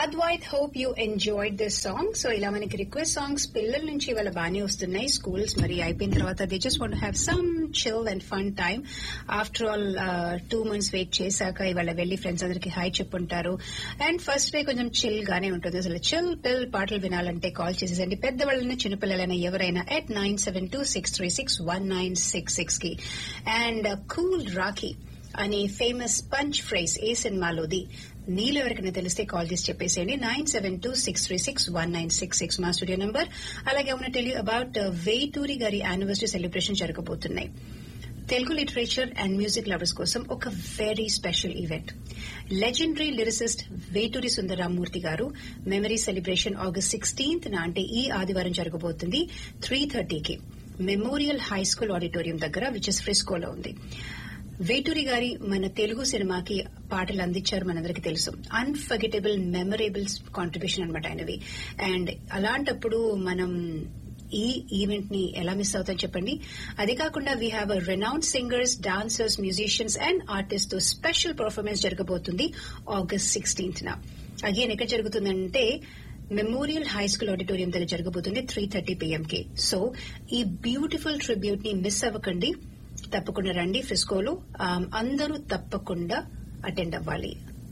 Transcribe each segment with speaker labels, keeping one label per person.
Speaker 1: Advait hope you enjoyed this song so ఇలా మనకి request songs పిల్లల నుంచి వాళ్ళ బాగానే వస్తున్నాయి స్కూల్స్ మరి అయిపోయిన తర్వాత they just want have some chill and fun time after all two months wait చేశాక ఇవాళ వెళ్లి ఫ్రెండ్స్ అందరికి హాయ్ చెప్పుంటారు అండ్ ఫస్ట్ డే కొంచెం చిల్ గానే ఉంటుంది అసలు చిల్ పిల్ పాటలు వినాలంటే కాల్ చేసేసండి పెద్దవాళ్ళైనా చిన్నపిల్లలైనా ఎవరైనా at nine seven two six three six one nine six six కి అండ్ కూల్ రాఖీ అనే ఫేమస్ పంచ్ ఫ్రైస్ ఏ సినిమాలోది నీళ్ళు ఎవరికైనా తెలిస్తే కాల్ చేసి చెప్పేసేయండి nine seven two six three six one nine six six మా స్టూడియో నంబర్ అలాగే ఉన్న టెల్ అబౌట్ వేటూరి గారి యానివర్సరీ సెలబ్రేషన్ జరగబోతున్నాయి Telugu literature and music lovers కోసం ఒక very special event legendary lyricist Veturi Sundararamamurthy garu memory celebration August sixteenth అంటే ఈ ఆదివారం జరగబోతుంది త్రీ థర్టీకి మెమోరియల్ హై స్కూల్ ఆడిటోరియం దగ్గర విచ్ ఇస్ ఫ్రిస్కోలో ఉంది వేటూరి గారి మన తెలుగు సినిమాకి పాటలు అందించారు మనందరికీ తెలుసు అన్ఫర్గెటబుల్ మెమరబుల్ కాంట్రిబ్యూషన్ అనమాట ఆయనవి అండ్ అలాంటప్పుడు మనం ఈ ఈవెంట్ ని ఎలా మిస్ అవుతాం చెప్పండి అది కాకుండా we have a renowned singers dancers musicians and artist తో స్పెషల్ పర్ఫార్మెన్స్ జరగబోతుంది ఆగస్ట్ సిక్స్టీన్త్ న అగైన్ ఎక్కడ జరుగుతుందంటే మెమోరియల్ హై స్కూల్ ఆడిటోరియం దగ్గర జరగబోతుంది త్రీ థర్టీ పిఎం కి సో ఈ బ్యూటిఫుల్ ట్రిబ్యూట్ ని మిస్ అవ్వకండి తప్పకుండా రండి ఫ్రిస్కోలో అందరూ తప్పకుండా అటెండ్ అవ్వాలి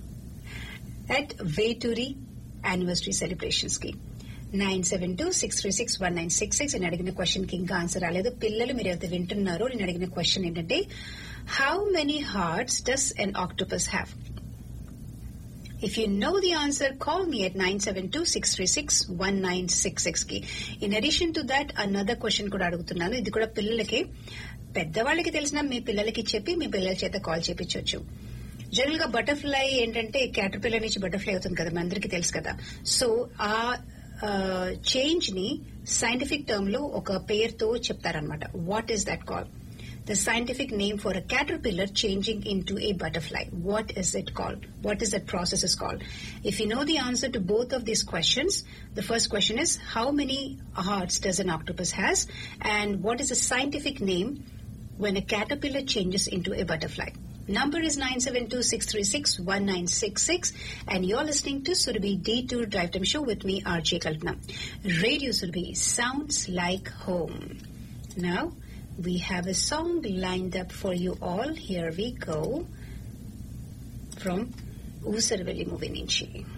Speaker 1: అట్ వేటూరి యానివర్సరీ సెలబ్రేషన్స్ కి nine seven two six three six one nine six six నేను అడిగిన క్వశ్చన్ కి ఇంకా ఆన్సర్ రాలేదు పిల్లలు మీరు ఎవరైతే వింటున్నారో నేను అడిగిన క్వశ్చన్ ఏంటంటే how many hearts does an octopus have If you know the answer, call me at 972-636-1966 కి in addition to that another question కూడా అడుగుతున్నాను ఇది కూడా పిల్లలకి పెద్దవాళ్ళకి తెలిసిన మీ పిల్లలకి చెప్పి మీ పిల్లల చేత కాల్ చేపించవచ్చు జనరల్ గా బటర్ఫ్లై ఏంటంటే క్యాటర్పిల్లర్ నుంచి బటర్ఫ్లై అవుతుంది కదా అందరికీ తెలుసు కదా సో ఆ చేంజ్ ని సైంటిఫిక్ టర్మ్ లో ఒక పేరుతో చెప్తారనమాట what is that call the scientific name for a caterpillar changing into a butterfly. What is it called? What is that process is called? If you know the answer to both of these questions, the first question is how many hearts does an octopus has and what is the scientific name when a caterpillar changes into a butterfly? Number is 972-636-1966 and you're listening to Surabhi D2 Drive Time Show with me, RJ Kalpana. Radio Surabhi sounds like home. Now, we have a song lined up for you all. Here we go from Usarvelli movie Ninchi.